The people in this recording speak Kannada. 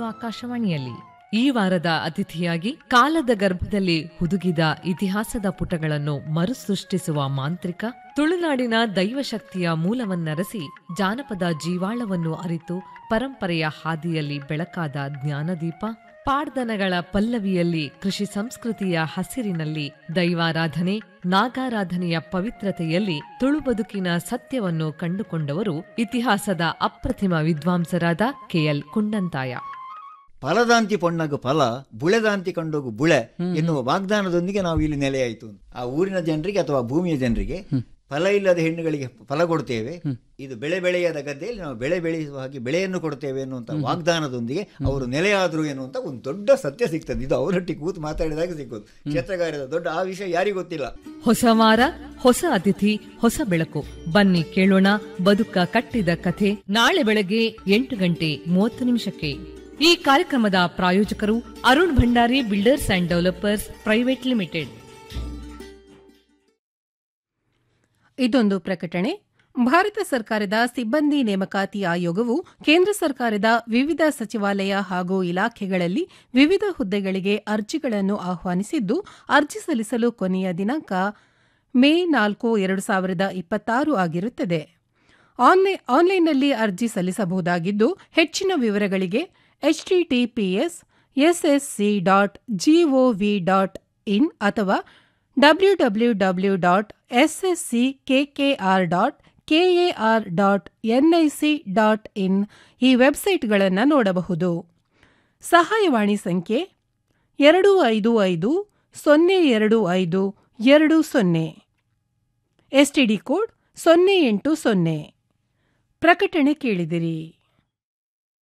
ಆಕಾಶವಾಣಿಯಲ್ಲಿ ಈ ವಾರದ ಅತಿಥಿಯಾಗಿ ಕಾಲದ ಗರ್ಭದಲ್ಲಿ ಹುದುಗಿದ ಇತಿಹಾಸದ ಪುಟಗಳನ್ನು ಮರುಸೃಷ್ಟಿಸುವ ಮಾಂತ್ರಿಕ ತುಳುನಾಡಿನ ದೈವಶಕ್ತಿಯ ಮೂಲವನ್ನರಸಿ ಜಾನಪದ ಜೀವಾಳವನ್ನು ಅರಿತು ಪರಂಪರೆಯ ಹಾದಿಯಲ್ಲಿ ಬೆಳಕಾದ ಜ್ಞಾನದೀಪ ಪಾಡ್ದನಗಳ ಪಲ್ಲವಿಯಲ್ಲಿ ಕೃಷಿ ಸಂಸ್ಕೃತಿಯ ಹಸಿರಿನಲ್ಲಿ ದೈವಾರಾಧನೆ ನಾಗಾರಾಧನೆಯ ಪವಿತ್ರತೆಯಲ್ಲಿ ತುಳು ಬದುಕಿನ ಸತ್ಯವನ್ನು ಕಂಡುಕೊಂಡವರು ಇತಿಹಾಸದ ಅಪ್ರತಿಮ ವಿದ್ವಾಂಸರಾದ ಕೆಎಲ್ ಕುಂಡಂತಾಯ ಫಲದಾಂತಿ ಪೊಣ್ಣಗು ಫಲ ಬುಳೆದಾಂತಿ ಕಂಡೋಗು ಬುಳೆ ಎನ್ನುವ ವಾಗ್ದಾನದೊಂದಿಗೆ ನಾವು ಇಲ್ಲಿ ನೆಲೆಯಾಯಿತು ಆ ಊರಿನ ಜನರಿಗೆ ಅಥವಾ ಭೂಮಿಯ ಜನರಿಗೆ ಫಲ ಇಲ್ಲದ ಹೆಣ್ಣುಗಳಿಗೆ ಫಲ ಕೊಡ್ತೇವೆ ಇದು ಬೆಳೆ ಬೆಳೆಯದ ಗದ್ದೆಯಲ್ಲಿ ನಾವು ಬೆಳೆ ಬೆಳೆಯುವ ಹಾಗೆ ಬೆಳೆಯನ್ನು ಕೊಡ್ತೇವೆ ಎನ್ನುವಂತ ವಾಗ್ದಾನದೊಂದಿಗೆ ಅವರು ನೆಲೆಯಾದರು ಎನ್ನುವಂತ ಒಂದು ದೊಡ್ಡ ಸತ್ಯ ಸಿಗ್ತದೆ ಇದು ಅವರೊಟ್ಟಿಗೆ ಕೂತು ಮಾತಾಡಿದಾಗ ಸಿಗೋದು ಕ್ಷೇತ್ರಗಾರದ ದೊಡ್ಡ ಆ ವಿಷಯ ಯಾರಿಗೂ ಗೊತ್ತಿಲ್ಲ ಹೊಸ ವಾರ ಹೊಸ ಅತಿಥಿ ಹೊಸ ಬೆಳಕು ಬನ್ನಿ ಕೇಳೋಣ ಬದುಕ ಕಟ್ಟಿದ ಕಥೆ ನಾಳೆ ಬೆಳಗ್ಗೆ ಎಂಟು ಗಂಟೆ ಮೂವತ್ತು ನಿಮಿಷಕ್ಕೆ ಈ ಕಾರ್ಯಕ್ರಮದ ಪ್ರಾಯೋಜಕರು Arun Bhandari builders and developers private limited ಇದೊಂದು ಪ್ರಕಟಣೆ ಭಾರತ ಸರ್ಕಾರದ ಸಿಬ್ಬಂದಿ ನೇಮಕಾತಿ ಆಯೋಗವು ಕೇಂದ್ರ ಸರ್ಕಾರದ ವಿವಿಧ ಸಚಿವಾಲಯ ಹಾಗೂ ಇಲಾಖೆಗಳಲ್ಲಿ ವಿವಿಧ ಹುದ್ದೆಗಳಿಗೆ ಅರ್ಜಿಗಳನ್ನು ಆಹ್ವಾನಿಸಿದ್ದು ಅರ್ಜಿ ಸಲ್ಲಿಸಲು ಕೊನೆಯ ದಿನಾಂಕ ಮೇ ನಾಲ್ಕು ಎರಡು ಸಾವಿರದ ಇಪ್ಪತ್ತಾರು ಆಗಿರುತ್ತದೆ ಆನ್ಲೈ ಆನ್ಲೈನ್ನಲ್ಲಿ ಅರ್ಜಿ ಸಲ್ಲಿಸಬಹುದಾಗಿದ್ದು ಹೆಚ್ಚಿನ ವಿವರಗಳಿಗೆ HTTPS SSC dot GOV dot in ಅಥವಾ W W W dot SSC KKR dot KAR dot NIC dot in ಈ ವೆಬ್ಸೈಟ್ಗಳನ್ನು ನೋಡಬಹುದು ಸಹಾಯವಾಣಿ ಸಂಖ್ಯೆ ಎರಡು ಐದು ಐದು ಸೊನ್ನೆ ಎರಡು ಐದು ಎರಡು ಸೊನ್ನೆ ಎಸ್ಟಿಡಿ ಕೋಡ್ ಸೊನ್ನೆ ಎಂಟು ಸೊನ್ನೆ ಪ್ರಕಟಣೆ ಕೇಳಿದಿರಿ